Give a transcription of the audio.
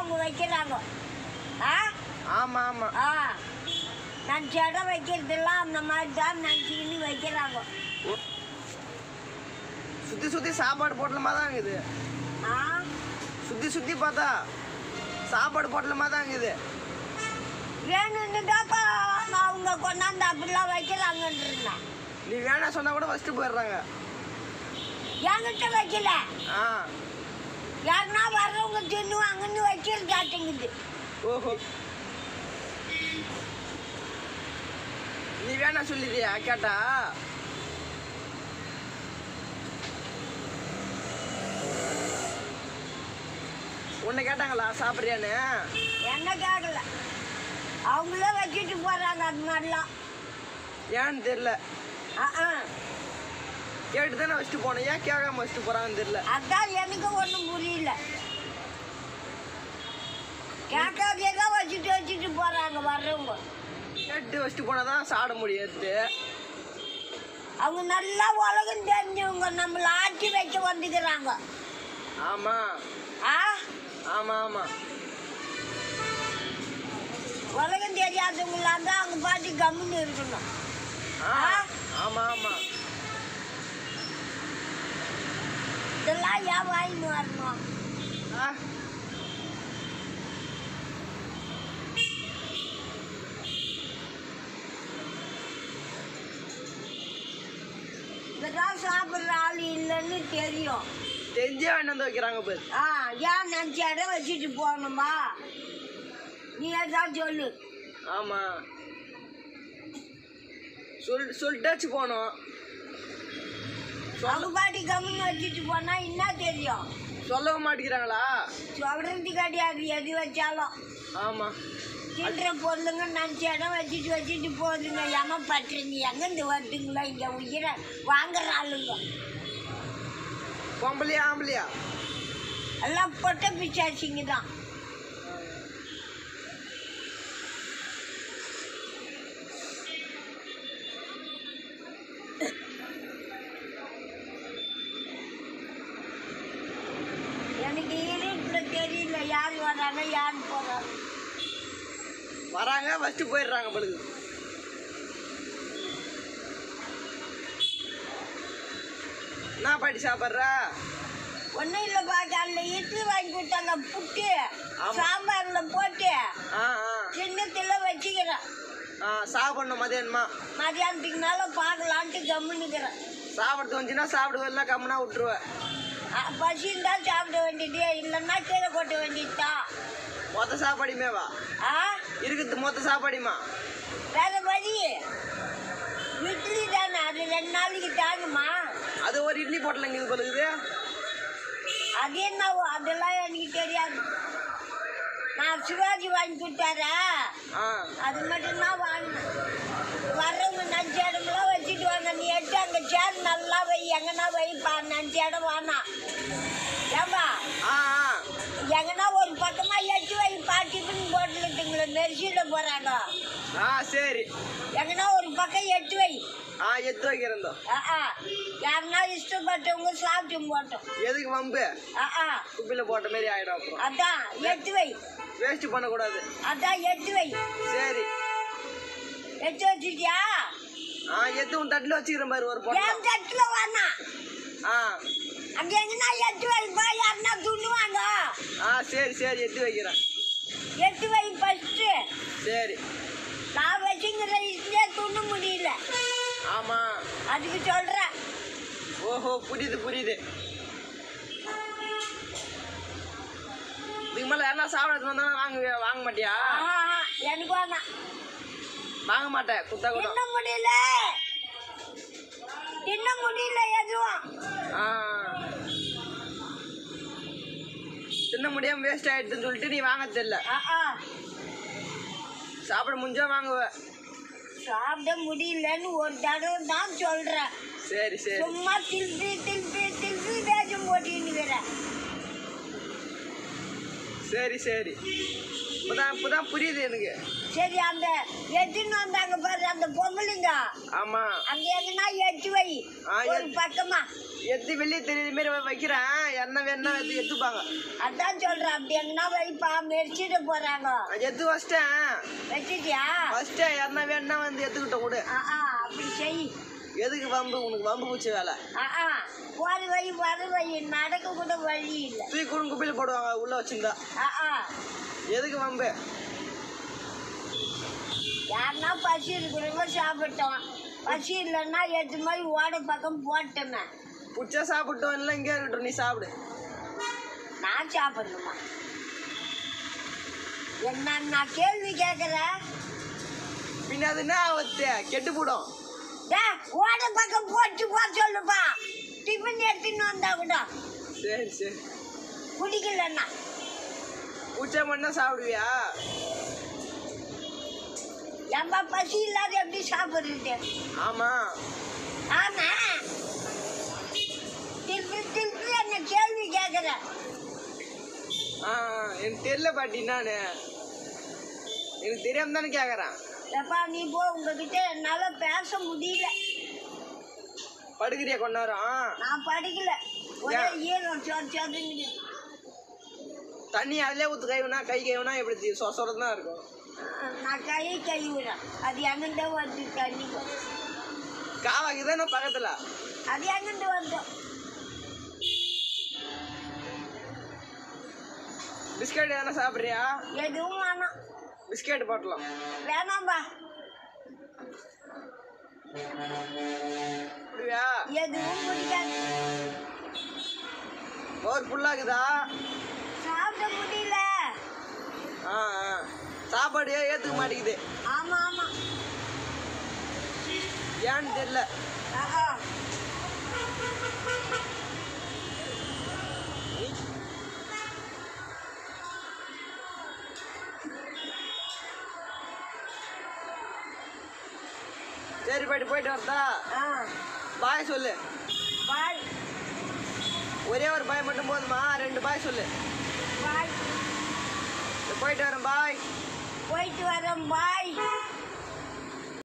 அவங்க வைக்கிறாங்க ஆ ஆமா ஆமா ஆ நான் இடம் வைக்கிறதெல்லாம் அந்த மாதிரி தான் நினச்சிக்கின்னு வைக்கிறாங்க சுத்தி சுத்தி சாப்பாடு போட்டலமா தான் இருக்குது ஆ சுத்தி சுத்தி பார்த்தா சாப்பாடு போட்டலமா தான் இருக்குது வேணும்னு தான்ப்பா அவங்க கொண்டாந்து அப்படிலாம் வைக்கிறாங்கன்றா நீ வேணா சொன்னா கூட ஃபர்ஸ்ட் போயிடுறாங்க என்கிட்ட வைக்கல ஆ யாருன்னா வர்றவங்க தின்னுவாங்கன்னு வைக்கிறது காட்டுங்குது ஓஹோ நீ வேணா சொல்லிடுறியா கேட்டா உன்னை கேட்டாங்களா சாப்பிட்றியான்னு என்ன கேட்கல அவங்களே வச்சுட்டு போறாங்க அது மாதிரிலாம் ஏன்னு தெரியல ஆ ஆ. கேட்டு தானே வச்சுட்டு போனேன் ஏன் கேட்காம வச்சுட்டு போறாங்கன்னு தெரியல அதான் எனக்கு ஒன்றும் புரியல கேட்காதே தான் வச்சுட்டு வச்சுட்டு போறாங்க வர்றவங்க கேட்டு வச்சுட்டு போனா தான் சாப்பிட முடியாது அவங்க நல்லா உலகம் தெரிஞ்சவங்க நம்மளை ஆட்சி வைக்க வந்துக்கிறாங்க ஆமா ஆ ஆமா ஆமா உலகம் தெரியாதவங்களா இருந்தால் அவங்க பாட்டு கம்முன்னு இருக்கணும் ஆ ஆ? ஆமா ஆமா இதெல்லாம் ஏன் வாங்கின்னு வரணும் ஆ இதெல்லாம் சாப்பிட்ற ஆள் இல்லைன்னு தெரியும் தெரிஞ்சே வேண்டாம் வந்து வைக்கிறாங்க பாரு ஆ ஏன் நினச்ச இடம் வச்சுட்டு போகணுமா நீ ஏதாவது சொல்லு ஆமா சொல் சொல்லிட்டாச்சு போனோம் அவங்க பாட்டி கம்முன்னு வச்சுட்டு போனா என்ன தெரியும் சொல்லவும் மாட்டேங்கிறாங்களா சொல்றது கிடையாது எது வச்சாலும் ஆமா தின்ற பொருளுங்க நினச்ச இடம் வச்சுட்டு வச்சுட்டு போகுதுங்க ஏமா பட்டுறீங்க எங்கேருந்து வருதுங்களோ இங்கே உயிரை வாங்குற ஆளுங்க பொம்பளையா ஆம்பளையா எல்லாம் பொட்ட பிச்சாச்சிங்க தான் எனக்கு இருட்டில் தெரியல யார் வராங்க யார் போகிறாங்க வராங்க ஃபஸ்ட்டு போயிடுறாங்க பழுது என்ன பாட்டி சாப்பிட்ற ஒன்றும் இல்லைப்பா காலையில் இட்லி வாங்கி கொடுத்தாங்க புட்டு ஆமா. சாம்பாரில் போட்டு ஆ ஆ சின்னத்தில் வச்சுக்கிறேன் ஆ சாப்பிடணும் மதியானமா மதியானத்துக்கு மேலே பார்க்கலான்ட்டு கம்முன்னுக்கிறேன் சாப்பிடுறது வந்துச்சுன்னா சாப்பிடுவதில்ல கம்முனா விட்டுருவேன் பசி இருந்தால் சாப்பிட வேண்டியது இல்லைன்னா கீழே கொட்ட வேண்டியதுதான் மொத்த சாப்பாடுமே வா ஆ இருக்குது மொத்த சாப்பாடுமா வேற வழி இட்லி தானே அது ரெண்டு நாளைக்கு தாங்குமா அது ஒரு இட்லி போட்டல இங்கே பழுகுது அது என்னவோ அதெல்லாம் எனக்கு தெரியாது நான் சிவாஜி வாங்கி கொடுத்தாரா ஆ அது மட்டும்தான் வாங்கினேன் வர்றவங்க நஞ்ச இடம்லாம் வச்சுட்டு வாங்க நீ எடுத்து அங்கே சேர் நல்லா வை எங்கன்னா வைப்பா நஞ்ச இடம் வேணாம் ஏம்பா ஆ ஆ எங்கன்னா ஒரு பக்கமாக எடுத்து வைப்பா டிஃபன் போட்டுக்கிட்டுங்களே மெரிசிட போகிறாங்க ஆ சரி எங்கன்னா ஒரு பக்கம் எடுத்து வை ஆ எடுத்து வைக்கிறேன் ஆ ஆ யாருன்னா இஷ்டப்பட்டவங்க சாப்பிட்டு போட்டோம் எதுக்கு வம்பு ஆ ஆ குப்பியில் போட்ட மாதிரி ஆகிடும் அப்புறம் அதான் எடுத்து வை வேஸ்ட் பண்ணக்கூடாது அதான் எடுத்து வை சரி எடுத்து வச்சுட்டியா ஆ எடுத்து உன் தட்டில் வச்சுக்கிறேன் பாரு ஒரு பொட்டலம் என் தட்டில் வேணாம் ஆ அங்கே எங்கன்னா எடுத்து வைப்பா யாருன்னா துண்ணுவாங்க ஆ சரி சரி எடுத்து வைக்கிறேன் எடுத்து வை ஃபஸ்ட்டு சரி நான் வச்சுங்கிற இட்லியே துண்ண முடியல ஆமாம் அதுக்கு சொல்கிறேன் ஓஹோ புரியுது புரியுது இதுக்கு மேலே யாரா சாப்பிட வந்தா வாங்க வாங்க மாட்டியா ஆஹா எனக்கு வேணாம் வாங்க மாட்டேன் குத்தா கூட தின்ன முடியல தின்ன முடியல எதுவும் ஆ தின்ன முடியாம வேஸ்ட் ஆயிடுதுன்னு சொல்லிட்டு நீ வாங்க தெரியல ஆ சாப்பிட முடிஞ்சா வாங்குவ சாப்பிட முடியலன்னு ஒரு தடவை தான் சொல்கிறேன் சரி சரி சும்மா திருப்பி திருப்பி திருப்பி வேஷம் போட்டுக்கிட்டு சரி சரி இப்பதான் இப்பதான் புரியுது எனக்கு சரி அந்த எட்டுன்னு வந்தாங்க பாரு அந்த பொம்பளைங்க ஆமா அங்க எங்கன்னா எட்டு வை ஆ, ஒரு எட்டு. பக்கமா எத்து வெளியே தெரியுற மாரி வை- வைக்கிறேன் என்ன வேணா எடுத்து எடுத்துப்பாங்க அதான் சொல்றேன் அப்படி எங்கன்னா வைப்பா மெரிச்சிட்டு போறாங்க நான் எடுத்து வச்சிட்டேன் வச்சிட்டியா ஃபர்ஸ்ட் யாருன்னா வேணா வந்து எடுத்துக்கிட்ட கூட ஆ ஆ, அப்படி செய் எதுக்கு வம்பு உனக்கு வம்பு பூச்சி வேலை ஆ ஆ போற வை வர வை நடக்க கூட வழி இல்லை தூக்கி குடுங்க குப்பையில் போடுவாங்க உள்ள வச்சிருந்தா ஆ ஆ எதுக்கு வம்பு யாருன்னா பசி இருக்கிறவங்க சாப்பிட்டோம் பசி இல்லைன்னா எட்டு மாதிரி ஓட பக்கம் போட்டோமே பிடிச்சா சாப்பிட்டோம் இல்லை இங்கே இருக்கட்டும் நீ சாப்பிடு நான் சாப்பிடணுமா என்ன நான் கேள்வி கேட்குறேன் பின்ன அது என்ன ஆவத்து கெட்டு போடும் டே ஓட பக்கம் போட்டு போ சொல்லுப்பா டிஃபன் எடுத்துன்னு வந்தா கூட சரி சரி குடிக்கலன்னா பிடிச்ச மட்டும் சாப்பிடுவியா ஏம்பா பசி இல்லாத எப்படி சாப்பிடுறது ஆமா ஆமா திருப்பி திருப்பி என்ன கேள்வி கேட்குற ஆ எனக்கு தெரியல பாட்டி நான் எனக்கு தெரியாம தானே கேட்குறேன் எப்பா நீ போ உங்ககிட்ட என்னால பேச முடியல படுக்கிறியா கொண்டாரம் நான் படிக்கல ஒரே ஏன்? ஈரம் சொல் சொல்லுங்க தண்ணி அதிலே ஊற்று கைவினா கை கைவினா எப்படி சொ சொரம் தான் இருக்கும் நான் கை கழுவுறேன் அது எங்கிட்ட வந்து தண்ணி காவாக்கு தானே பக்கத்தில் அது எங்கிட்ட வந்தோம் பிஸ்கட் எதனா சாப்பிட்றியா எதுவும் வேணாம் பிஸ்கட் போட்டலாம் வேணாம்பா அப்படியா எதுவும் பிடிக்காது ஒரு புல்லாக்குதா சாப்பிட முடியல ஆ ஆ சாப்பாடு ஏற்றுக்க மாட்டேங்குது ஆமா ஆமா ஏன்னு தெரியல ஆஹா. சரி போயிட்டு போயிட்டு வரதா ஆ பாய் சொல்லு பாய் ஒரே ஒரு பாய் மட்டும் போதுமா ரெண்டு பாய் சொல்லு பாய் போயிட்டு வரேன் பாய் போயிட்டு வரேன் பாய்